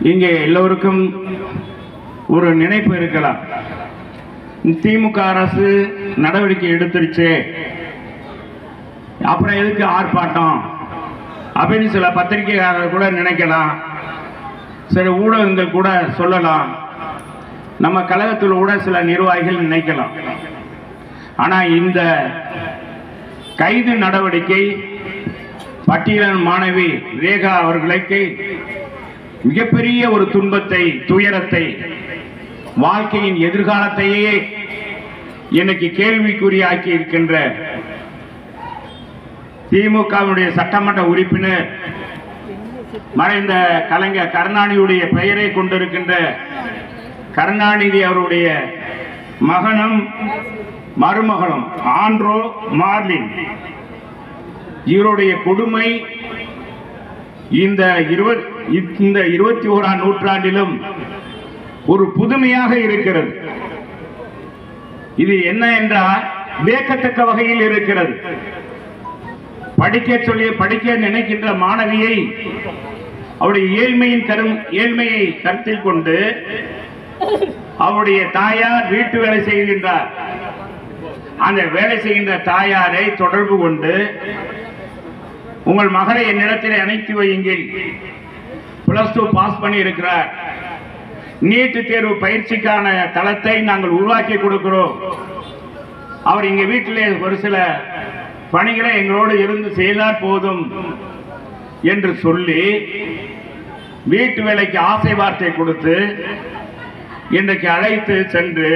இங்கே எல்லோருக்கும் ஒரு நினைப்பு இருக்கலாம் திமுக அரசு நடவடிக்கை எடுத்துருச்சு அப்புறம் எதுக்கு ஆர்ப்பாட்டம் அப்படின்னு சில பத்திரிகையாளர் கூட நினைக்கலாம் சில ஊடகங்கள் கூட சொல்லலாம் நம்ம கழகத்தில் கூட சில நிர்வாகிகள் நினைக்கலாம் ஆனா இந்த கைது நடவடிக்கை பட்டியலன் மாணவி ரேகா அவர்களுக்கு மிகப்பெரிய ஒரு துன்பத்தை துயரத்தை வாழ்க்கையின் எதிர்காலத்தையே இன்னைக்கு கேள்விக்குறியாக்கி இருக்கின்ற திமுகவுடைய சட்டமன்ற உறுப்பினர் மறைந்த கலைஞர் கருணாநிதியுடைய பெயரை கொண்டிருக்கின்ற கருணாநிதி அவருடைய மகனும் மருமகனும் ஆண்ட்ரோ மார்லின் இவருடைய கொடுமை இந்த இருபத் இந்த இருபத்தி ஓராம் நூற்றாண்டிலும் ஒரு புதுமையாக இருக்கிறது இது என்ன என்றால் வியக்கத்தக்க வகையில் இருக்கிறது படிக்க சொல்லி படிக்க நினைக்கின்ற மாணவியை அவருடைய ஏழ்மையின் கரும் ஏழ்மையை கருத்தில் கொண்டு அவருடைய தாயார் வீட்டு வேலை செய்கின்றார் அந்த வேலை செய்கின்ற தாயாரை தொடர்பு கொண்டு உங்கள் மகளை என்னிடத்தில் அணைத்து வையுங்கள் பிளஸ் டூ பாஸ் பண்ணி இருக்கிறார் நீட்டு தேர்வு பயிற்சிக்கான தளத்தை நாங்கள் உருவாக்கி கொடுக்கிறோம் அவர் இங்க வீட்டிலே ஒரு சில பணிகளை எங்களோடு இருந்து செய்தால் போதும் என்று சொல்லி வீட்டு வேலைக்கு ஆசை வார்த்தை கொடுத்து இன்றைக்கு அழைத்து சென்று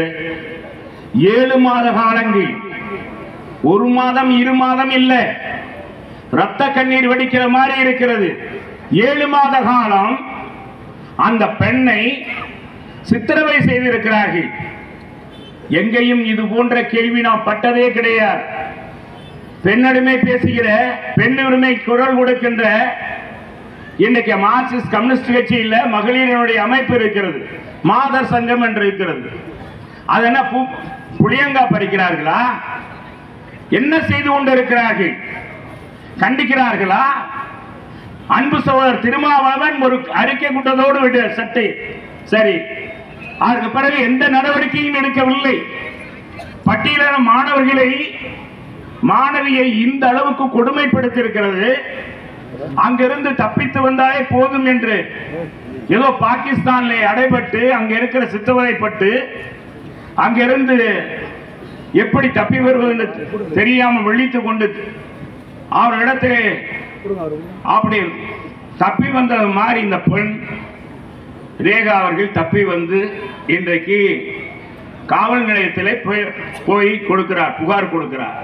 ஏழு மாத காலங்கள் ஒரு மாதம் இரு மாதம் இல்லை ரத்த கண்ணீர் வெடிக்கிற மாதிரி இருக்கிறது ஏழு மாத காலம் அந்த பெண்ணை சித்திரவை செய்திருக்கிறார்கள் எங்கேயும் இது போன்ற கேள்வி நாம் பட்டதே கிடையாது பெண்ணுரிமை பேசுகிற பெண் உரிமை குரல் கொடுக்கின்ற இன்னைக்கு மார்க்சிஸ்ட் கம்யூனிஸ்ட் கட்சியில் மகளிரினுடைய அமைப்பு இருக்கிறது மாதர் சங்கம் என்று இருக்கிறது அது என்ன பு- புளியங்கா பறிக்கிறார்களா என்ன செய்து கொண்டிருக்கிறார்கள் கண்டிக்கிறார்களா அன்பு சகோதரர் திருமாவளவன் ஒரு அறிக்கை கூட்டத்தோடு விட்டு சட்டை சரி அதற்கு பிறகு எந்த நடவடிக்கையும் எடுக்கவில்லை பட்டியலின மாணவர்களை மாணவியை இந்த அளவுக்கு கொடுமைப்படுத்தியிருக்கிறது அங்கிருந்து தப்பித்து வந்தாலே போதும் என்று ஏதோ பாகிஸ்தானிலே அடைபட்டு அங்க இருக்கிற சித்தவதைப்பட்டு அங்கிருந்து எப்படி தப்பி வருவது என்று தெரியாமல் விழித்துக் கொண்டு அவரிடத்திலே அப்படி தப்பி வந்தது மாதிரி இந்த பெண் ரேகா அவர்கள் தப்பி வந்து இன்றைக்கு காவல் நிலையத்திலே போய் போய் கொடுக்கிறார் புகார் கொடுக்கிறார்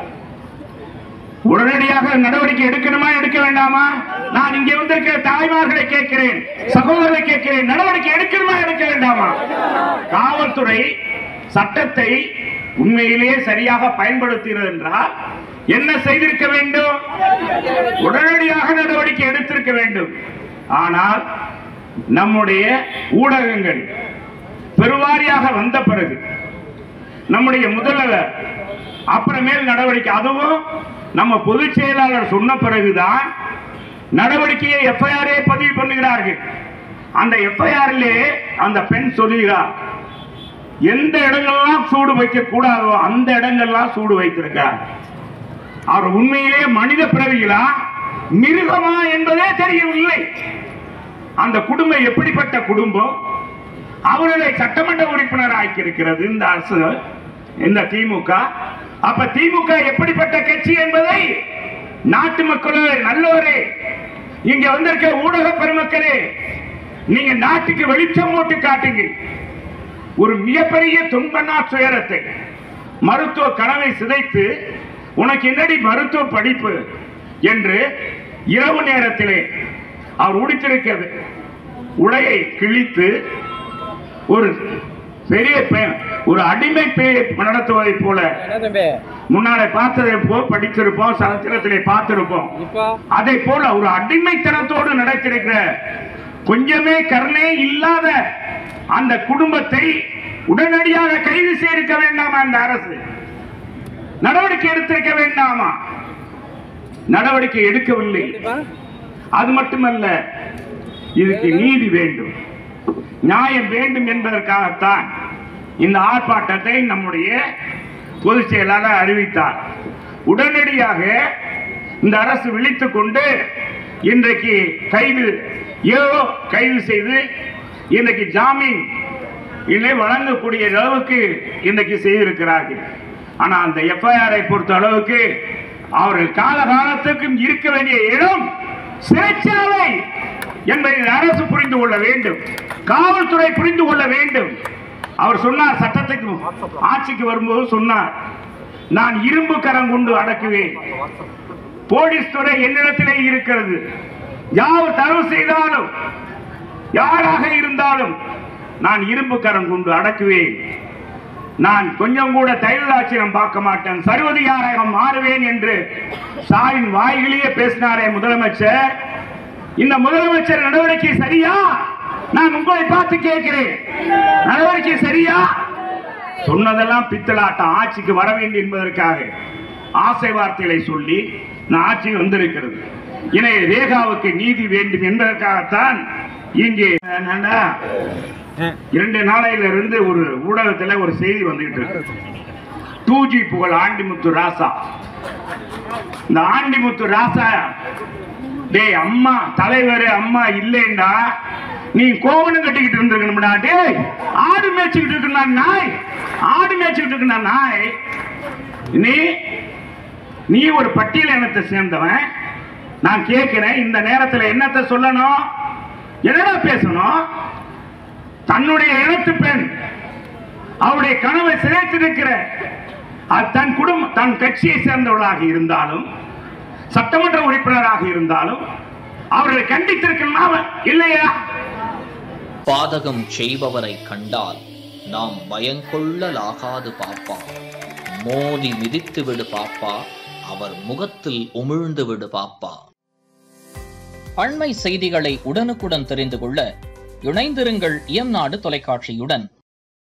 உடனடியாக நடவடிக்கை எடுக்கணுமா எடுக்க வேண்டாமா நான் இங்கே வந்திருக்கிற தாய்மார்களை கேட்கிறேன் சகோதரரை கேட்கிறேன் நடவடிக்கை எடுக்கணுமா எடுக்க வேண்டாமா காவல்துறை சட்டத்தை உண்மையிலேயே சரியாக பயன்படுத்துகிறது என்றால் என்ன செய்திருக்க வேண்டும் உடனடியாக நடவடிக்கை எடுத்திருக்க வேண்டும் ஆனால் நம்முடைய ஊடகங்கள் பெருவாரியாக வந்த பிறகு நம்முடைய முதல்வர் அப்புறமேல் நடவடிக்கை அதுவும் நம்ம பொதுச் செயலாளர் சொன்ன பிறகுதான் நடவடிக்கையை எஃப்ஐஆரே பதிவு பண்ணுகிறார்கள் அந்த எஃப்ஐஆரிலே அந்த பெண் சொல்லுகிறார் எந்த இடங்கள்லாம் சூடு வைக்க கூடாதோ அந்த இடங்கள்லாம் சூடு வைத்திருக்கிறார் அவர் உண்மையிலே மனித பிறவிகளா மிருகமா என்பதே தெரியவில்லை அந்த குடும்பம் எப்படிப்பட்ட குடும்பம் அவர்களை சட்டமன்ற உறுப்பினர் ஆக்கியிருக்கிறது இந்த அரசு இந்த திமுக அப்ப திமுக எப்படிப்பட்ட கட்சி என்பதை நாட்டு மக்களே நல்லோரே இங்க வந்திருக்க ஊடக பெருமக்களே நீங்க நாட்டுக்கு வெளிச்சம் போட்டு காட்டுங்க ஒரு மிகப்பெரிய துன்பண்ணா துயரத்தை மருத்துவ கனவை சிதைத்து உனக்கு என்னடி மருத்துவ படிப்பு என்று இரவு நேரத்திலே அவர் உடித்திருக்கிறது உடையை கிழித்து ஒரு பெரிய பெண் ஒரு அடிமை பேயை நடத்துவதை போல என்ன தம்பி முன்னாலே பார்த்ததை போல் படித்திருப்போம் சரித்திரத்திலே பார்த்திருப்போம் இப்போ அதை போல ஒரு அடிமைத்தனத்தோடு நடத்திருக்கிற கொஞ்சமே கருணை இல்லாத அந்த குடும்பத்தை உடனடியாக கைது செய்திருக்க வேண்டாமா அந்த அரசு நடவடிக்கை எடுத்திருக்க வேண்டாமா நடவடிக்கை எடுக்கவில்லை கண்டிப்பா அது மட்டுமல்ல இதுக்கு நீதி வேண்டும் நியாயம் வேண்டும் என்பதற்காகத்தான் இந்த ஆர்ப்பாட்டத்தை நம்முடைய பொதுச் செயலாளர் அறிவித்தார் உடனடியாக இந்த அரசு விழித்துக் கொண்டு இன்றைக்கு கைது ஏதோ கைது செய்து இன்றைக்கு ஜாமீன் இல்லை வழங்கக்கூடிய அளவுக்கு இன்றைக்கு செய்திருக்கிறார்கள் ஆனா அந்த எஃப்ஐஆரை பொறுத்த அளவுக்கு அவர்கள் காலகாலத்துக்கும் இருக்க வேண்டிய இடம் சிறைச்சாலை என்பதை இந்த அரசு புரிந்து கொள்ள வேண்டும் காவல்துறை புரிந்து கொள்ள வேண்டும் அவர் சொன்னார் சட்டத்துக்கு ஆட்சிக்கு வரும்போது சொன்னார் நான் இரும்பு கரம் கொண்டு அடக்குவேன் போலீஸ் துறை என்னிடத்திலே இருக்கிறது யார் தவறு செய்தாலும் யாராக இருந்தாலும் நான் இரும்பு கரம் கொண்டு அடக்குவேன் நான் கொஞ்சம் கூட தைலாட்சியம் பார்க்க மாட்டேன் சர்வதிகாரம் மாறுவேன் என்று ஸ்டாலின் வாயிலேயே பேசினாரே முதலமைச்சர் இந்த முதலமைச்சர் நடவடிக்கை சரியா நான் உங்களை பார்த்து கேட்கிறேன் நடவடிக்கை சரியா சொன்னதெல்லாம் பித்தலாட்டம் ஆட்சிக்கு வர வேண்டும் என்பதற்காக ஆசை வார்த்தைகளை சொல்லி நான் ஆட்சிக்கு வந்திருக்கிறது எனவே ரேகாவுக்கு நீதி வேண்டும் என்பதற்காகத்தான் இங்கே என்னன்னா, இரண்டு நாளையில இருந்து ஒரு ஊடகத்துல ஒரு செய்தி வந்துகிட்டு இருக்கு டூ ஜி புகழ் ஆண்டிமுத்து ராசா இந்த ஆண்டிமுத்து ராசா டேய் அம்மா தலைவர் அம்மா இல்லைண்டா நீ கோவணம் கட்டிக்கிட்டு இருந்திருக்கணும்டா டேய் ஆடு மேய்ச்சிக்கிட்டு இருக்கா நாய் ஆடு மேய்ச்சிக்கிட்டு இருக்கா நாய் நீ நீ ஒரு பட்டியல் இனத்தை சேர்ந்தவன் நான் கேட்கிறேன் இந்த நேரத்தில் என்னத்தை சொல்லணும் என்னடா பேசணும் தன்னுடைய இனத்து பெண் அவருடைய கனவை சிதைத்திருக்கிற அது தன் குடும்பம் தன் கட்சியை சேர்ந்தவர்களாக இருந்தாலும் சட்டமன்ற உறுப்பினராக இருந்தாலும் அவர்களை கண்டித்திருக்கணும் இல்லையா பாதகம் செய்பவரை கண்டால் நாம் பயங்கொள்ளலாகாது பாப்பா மோதி மிதித்து விடு பாப்பா அவர் முகத்தில் உமிழ்ந்து விடு பாப்பா அண்மை செய்திகளை உடனுக்குடன் தெரிந்து கொள்ள இணைந்திருங்கள் இயம்நாடு தொலைக்காட்சியுடன்